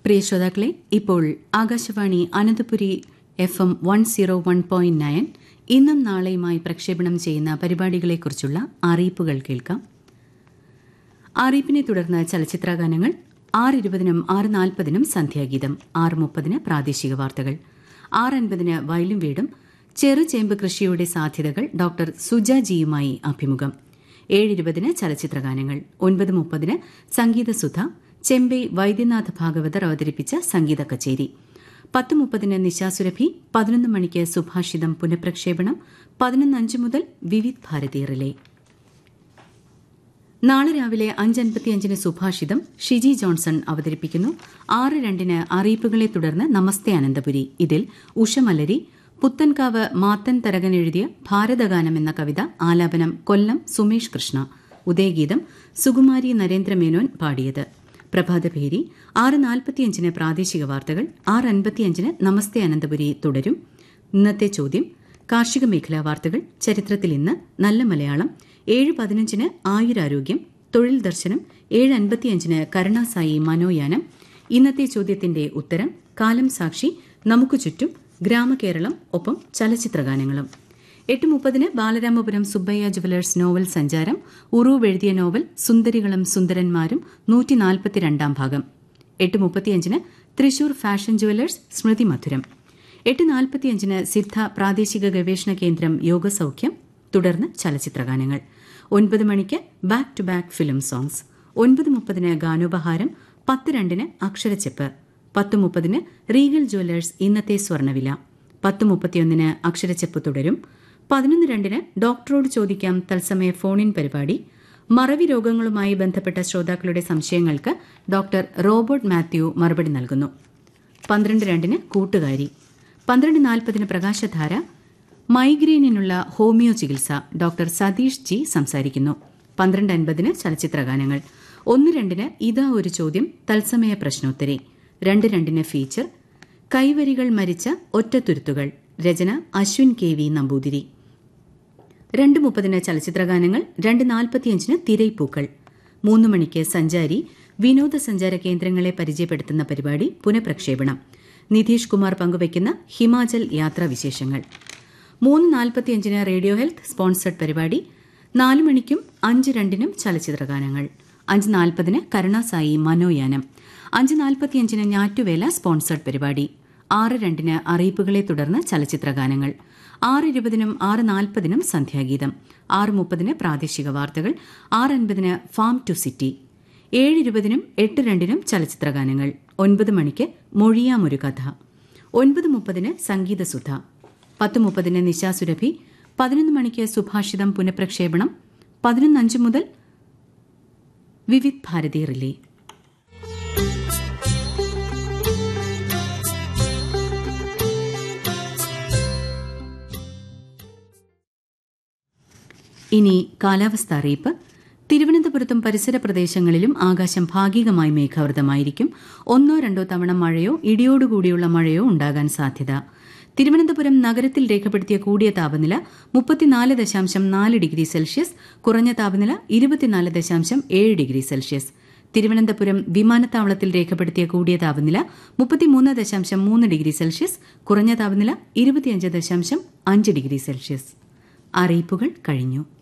പ്രിയ ശ്രോതാക്കളെ ഇപ്പോൾ Akashvani Ananthapuri F M one zero one point nine ഇന്നും നാളെയുമായി പ്രക്ഷേപണം ചെയ്യുന്ന പരിപാടികളെക്കുറിച്ചുള്ള അറിയിപ്പുകൾ കേൾക്കാം അറിയിപ്പിനെ തുടർന്ന് ചലച്ചിത്രഗാനങ്ങൾ ആറ് ഇരുപതിനും ആറ് നാൽപ്പതിനും സന്ധ്യാഗീതം ആറ് മുപ്പതിന് പ്രാദേശിക വാർത്തകൾ ആറ് അൻപതിന് വയലും വീടും ചെറുചേമ്പ് കൃഷിയുടെ സാധ്യതകൾ ഡോക്ടർ സുജാജിയുമായി അഭിമുഖം ഏഴ് ഇരുപതിന് ചലച്ചിത്രഗാനങ്ങൾ ഒൻപത് മുപ്പതിന് സംഗീതസുധ ചെമ്പൈ വൈദ്യനാഥ ഭാഗവതർ അവതരിപ്പിച്ച സംഗീത കച്ചേരി പത്ത് മുപ്പതിന് നിശാസുരഭി പതിനൊന്ന് മണിക്ക് സുഭാഷിതം പുനഃപ്രക്ഷേപണം പതിനൊന്ന് അഞ്ച് മുതൽ വിവിധ് ഭാരതി റിലേ നാളെ രാവിലെ അഞ്ചൻപത്തിയഞ്ചിന് സുഭാഷിതം ഷിജി ജോൺസൺ അവതരിപ്പിക്കുന്നു ആറ് രണ്ടിന് അറിയിപ്പുകളെ തുടർന്ന് നമസ്തേ അനന്തപുരി ഇതിൽ ഉഷമലരി പുത്തൻകാവ് മാത്തൻ തരകൻ എഴുതിയ ഭാരതഗാനം എന്ന കവിത ആലാപനം കൊല്ലം സുമേഷ് കൃഷ്ണ ഉദയഗീതം സുകുമാരി നരേന്ദ്രമേനോൻ പാടിയത് പ്രഭാതഭേരി ആറ് നാൽപ്പത്തിയഞ്ചിന് പ്രാദേശിക വാർത്തകൾ ആറ് അൻപത്തിയഞ്ചിന് നമസ്തേ അനന്തപുരി തുടരും ഇന്നത്തെ ചോദ്യം കാർഷിക മേഖലാ വാർത്തകൾ ചരിത്രത്തിൽ ഇന്ന് നല്ല മലയാളം ഏഴ് പതിനഞ്ചിന് ആയുരാരോഗ്യം തൊഴിൽ ദർശനം ഏഴ് അൻപത്തിയഞ്ചിന് കരുണാസായി മനോയാനം ഇന്നത്തെ ചോദ്യത്തിന്റെ ഉത്തരം കാലം സാക്ഷി നമുക്ക് ചുറ്റും ഗ്രാമകേരളം ഒപ്പം ചലച്ചിത്രഗാനങ്ങളും എട്ട് മുപ്പതിന് ബാലരാമപുരം സുബ്ബയ്യ ജുവലേഴ്സ് നോവൽ സഞ്ചാരം ഉറൂവ് എഴുതിയ നോവൽ സുന്ദരികളും സുന്ദരന്മാരും നൂറ്റി നാൽപ്പത്തിരണ്ടാം ഭാഗം എട്ട് മുപ്പത്തിയഞ്ചിന് തൃശൂർ ഫാഷൻ ജുവലേഴ്സ് സ്മൃതി മധുരം എട്ട് നാൽപ്പത്തിയഞ്ചിന് സിദ്ധ പ്രാദേശിക ഗവേഷണ കേന്ദ്രം യോഗസൌഖ്യം തുടർന്ന് ചലച്ചിത്രഗാനങ്ങൾ ഒൻപത് മണിക്ക് back to back film songs ഒൻപത് മുപ്പതിന് ഗാനോപഹാരം പത്ത് രണ്ടിന് അക്ഷരച്ചെപ്പ് പത്ത് മുപ്പതിന് റീഗൽ ജ്വല്ലേഴ്സ് ഇന്നത്തെ സ്വർണ്ണവില പത്ത് മുപ്പത്തിയൊന്നിന് അക്ഷരച്ചെപ്പ് തുടരും പതിനൊന്ന് രണ്ടിന് ഡോക്ടറോട് ചോദിക്കാം തത്സമയ ഫോണിൻ പരിപാടി മറവി രോഗങ്ങളുമായി ബന്ധപ്പെട്ട ശ്രോതാക്കളുടെ സംശയങ്ങൾക്ക് ഡോക്ടർ റോബർട്ട് മാത്യു മറുപടി നൽകുന്നു പന്ത്രണ്ട് രണ്ടിന് കൂട്ടുകാരി പന്ത്രണ്ട് നാൽപ്പതിന് പ്രകാശധാര മൈഗ്രെയിനിനുള്ള ഹോമിയോ ചികിത്സ ഡോക്ടർ സതീഷ് ജി സംസാരിക്കുന്നു പന്ത്രണ്ട് അൻപതിന് ചലച്ചിത്രഗാനങ്ങൾ ഒന്ന് രണ്ടിന് ഇതാ ഒരു ചോദ്യം തത്സമയ പ്രശ്നോത്തരി രണ്ട് രണ്ടിന് ഫീച്ചർ കൈവരികൾ മരിച്ച ഒറ്റത്തുരുത്തുകൾ രചന അശ്വിൻ കെ വി നമ്പൂതിരി രണ്ട് മുപ്പതിന് ചലച്ചിത്രഗാനങ്ങൾ രണ്ട് നാൽപ്പത്തിയഞ്ചിന് തിരൈപ്പൂക്കൾ മൂന്ന് മണിക്ക് സഞ്ചാരി വിനോദസഞ്ചാര കേന്ദ്രങ്ങളെ പരിചയപ്പെടുത്തുന്ന പരിപാടി പുനഃപ്രക്ഷേപണം നിതീഷ് കുമാർ പങ്കുവയ്ക്കുന്ന ഹിമാചൽ യാത്രാവിശേഷങ്ങൾ മൂന്ന് നാൽപ്പത്തിയഞ്ചിന് റേഡിയോ ഹെൽത്ത് സ്പോൺസർഡ് പരിപാടി നാല് മണിക്കും അഞ്ച് രണ്ടിനും ചലച്ചിത്രഗാനങ്ങൾ അഞ്ച് നാൽപ്പതിന് കരുണാസായി മനോയാനം അഞ്ച് നാൽപ്പത്തിയഞ്ചിന് ഞാറ്റുവേല സ്പോൺസർഡ് പരിപാടി ആറ് രണ്ടിന് അറിയിപ്പുകളെ തുടർന്ന് ചലച്ചിത്രഗാനങ്ങൾ ആറ് ഇരുപതിനും ആറ് നാൽപ്പതിനും സന്ധ്യാഗീതം ആറ് മുപ്പതിന് പ്രാദേശിക വാർത്തകൾ ആറ് അൻപതിന് ഫാം ടു സിറ്റി ഏഴ് ഇരുപതിനും എട്ട് രണ്ടിനും ചലച്ചിത്രഗാനങ്ങൾ ഒൻപത് മണിക്ക് മൊഴിയാമൊരു കഥ ഒൻപത് മുപ്പതിന് സംഗീതസുധ പത്ത് മുപ്പതിന് നിശാസുരഭി പതിനൊന്ന് മണിക്ക് സുഭാഷിതം പുനഃപ്രക്ഷേപണം പതിനൊന്ന് അഞ്ച് മുതൽ വിവിധ് ഭാരതി റിലേ ഇനി കാലാവസ്ഥ അറിയിപ്പ് തിരുവനന്തപുരത്തും പരിസര പ്രദേശങ്ങളിലും ആകാശം ഭാഗികമായി മേഘാവൃതമായിരിക്കും ഒന്നോ രണ്ടോ തവണ മഴയോ ഇടിയോടുകൂടിയുള്ള മഴയോ ഉണ്ടാകാൻ സാധ്യത തിരുവനന്തപുരം നഗരത്തിൽ രേഖപ്പെടുത്തിയ കൂടിയ താപനില മുപ്പത്തിനാല് ദശാംശം നാല് ഡിഗ്രി സെൽഷ്യസ് കുറഞ്ഞ താപനില ഇരുപത്തിനാല് ദശാംശം ഏഴ് ഡിഗ്രി സെൽഷ്യസ് തിരുവനന്തപുരം വിമാനത്താവളത്തിൽ രേഖപ്പെടുത്തിയ കൂടിയ താപനില മുപ്പത്തിമൂന്ന് ദശാംശം മൂന്ന് ഡിഗ്രി സെൽഷ്യസ് കുറഞ്ഞ താപനില ഇരുപത്തിയഞ്ച് ദശാംശം അഞ്ച് ഡിഗ്രി സെൽഷ്യസ് അറിയിപ്പുകൾ കഴിഞ്ഞു